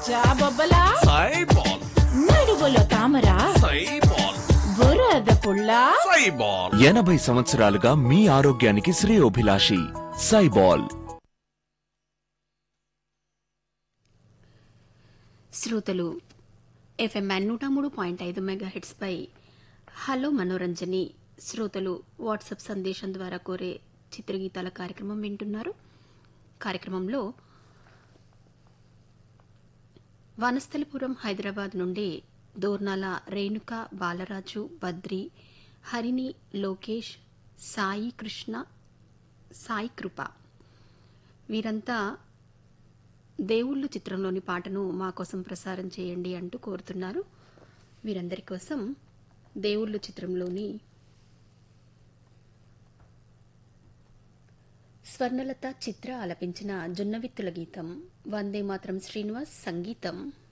జాబొబ్బలా సైబాల్ నడువులో తామర సైబాల్ బురద పుల్ల సైబాల్ ఎనభై సంవత్సరాలుగా మీ ఆరోగ్యానికి శ్రేయోభిలాషి సైబాల్ శ్రోతలు ఎఫ్ఎం నూట మూడు పాయింట్ ఐదు మెగా పై హలో మనోరంజని శ్రోతలు వాట్సాప్ సందేశం ద్వారా కోరే చిత్రగీతాల కార్యక్రమం వింటున్నారు కార్యక్రమంలో వనస్థలిపురం హైదరాబాద్ నుండి దోర్నాల రేణుక బాలరాజు బద్రి హరిణి లోకేష్ సాయి కృష్ణ సాయి కృప వీరంతా దేవుళ్ళు చిత్రంలోని పాటను మా కోసం ప్రసారం చేయండి అంటూ కోరుతున్నారు వీరందరి కోసం దేవుళ్ళు చిత్రంలోని స్వర్ణలత చిత్ర ఆలపించిన జొన్నవిత్తుల గీతం వందే మాత్రం శ్రీనివాస్ సంగీతం